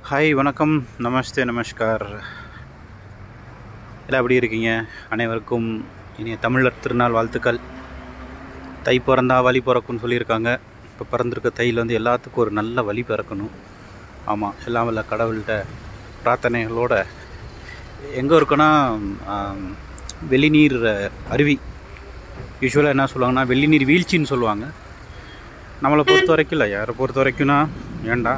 hi வணக்கம் நமஸ்தே நமஸ்கார் எல்லாம் எப்படி இருக்கீங்க அனைவருக்கும் இனிய தமிழர் திருநாள் வாழ்த்துக்கள் தை பிறந்தா வழி பிறக்கும்னு சொல்லியிருக்காங்க இப்போ பிறந்திருக்க தையில் வந்து எல்லாத்துக்கும் ஒரு நல்ல வழி பிறக்கணும் ஆமாம் எல்லாம் வல்ல கடவுள்கிட்ட பிரார்த்தனைகளோட எங்கே இருக்குன்னா ஆம், வெளிநீர் அருவி யூஸ்வலாக என்ன சொல்லுவாங்கன்னா வெள்ளிநீர் வீழ்ச்சின்னு சொல்லுவாங்க நம்மளை பொறுத்த வரைக்கும் இல்லை யாரை பொறுத்த வரைக்கும்னா ஏன்டா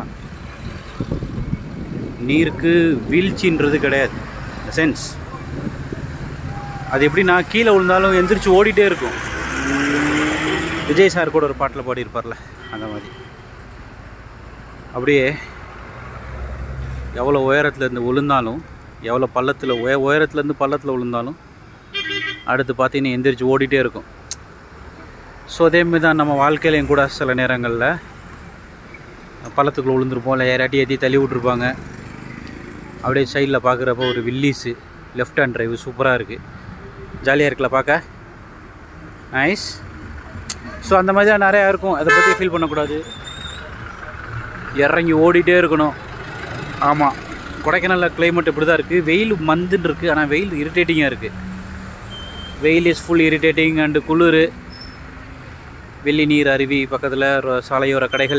நீருக்கு வீழ்ச்சின்றது கிடையாது சென்ஸ் அது எப்படின்னா கீழே விழுந்தாலும் எந்திரிச்சு ஓடிட்டே இருக்கும் விஜய் சார் கூட ஒரு பாட்டில் பாடியிருப்பார்ல அந்த மாதிரி அப்படியே எவ்வளோ உயரத்துலேருந்து விழுந்தாலும் எவ்வளோ பள்ளத்தில் உய உயரத்துலேருந்து பள்ளத்தில் விழுந்தாலும் அடுத்து பார்த்தீங்கன்னா எந்திரிச்சு ஓடிட்டே இருக்கும் ஸோ அதேமாரி தான் நம்ம வாழ்க்கையிலையும் கூட சில நேரங்களில் பள்ளத்துக்குள்ளே விழுந்திருப்போம் இல்லை யாராட்டி ஏற்றி தள்ளி விட்ருப்பாங்க அப்படியே சைடில் பார்க்குறப்ப ஒரு வில்லிஸு லெஃப்ட் ஹேண்ட் டிரைவு சூப்பராக இருக்குது ஜாலியாக இருக்குல்ல பார்க்க நைஸ் ஸோ அந்த மாதிரி தான் நிறையா இருக்கும் அதை பற்றி ஃபீல் பண்ணக்கூடாது இறங்கி ஓடிட்டே இருக்கணும் ஆமாம் கொடைக்கானலில் கிளைமேட் இப்படி தான் இருக்குது வெயில் மந்துன்னு இருக்குது ஆனால் வெயில் இரிட்டேட்டிங்காக இருக்குது வெயில் இஸ் ஃபுல் இரிட்டேட்டிங் அண்டு குளிர் வெள்ளி நீர் அருவி பக்கத்தில் ரொ- சாலையோர கடைகள்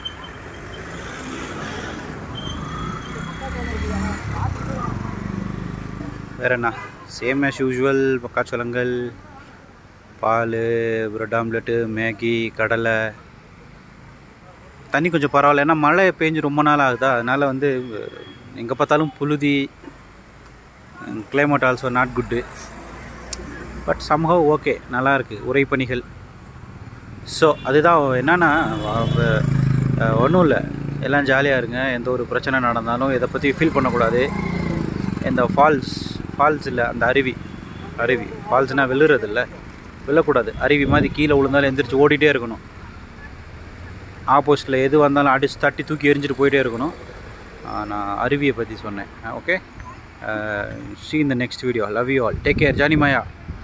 வேற என்ன சேம் ஆஸ் யூஷுவல் மக்காச்சோளங்கள் பால் பிரெட் ஆம்லெட்டு மேகி கடலை தண்ணி கொஞ்சம் பரவாயில்ல ஏன்னா மழை பெஞ்சு ரொம்ப நாள் ஆகுதா அதனால் வந்து எங்கே பார்த்தாலும் புழுதி climate also not good but somehow okay நல்லா இருக்கு உரைப்பணிகள் ஸோ அதுதான் என்னன்னா ஒன்றும் இல்லை எல்லாம் ஜாலியாக இருங்க எந்த ஒரு பிரச்சனை நடந்தாலும் இதை பற்றி ஃபீல் பண்ணக்கூடாது இந்த ஃபால்ஸ் ஃபால்ஸ் இல்லை அந்த அருவி அருவி ஃபால்ஸ்னால் விழுறது இல்லை விழக்கூடாது அருவி மாதிரி கீழே விழுந்தாலும் எந்திரிச்சு ஓடிட்டே இருக்கணும் ஆப்போசிட்டில் எது வந்தாலும் அடிச்சு தட்டி தூக்கி எரிஞ்சிட்டு போயிட்டே இருக்கணும் ஆ, நான் அருவியை பற்றி சொன்னேன் ஓகே சி இந்த next video love you all take care Jani Maya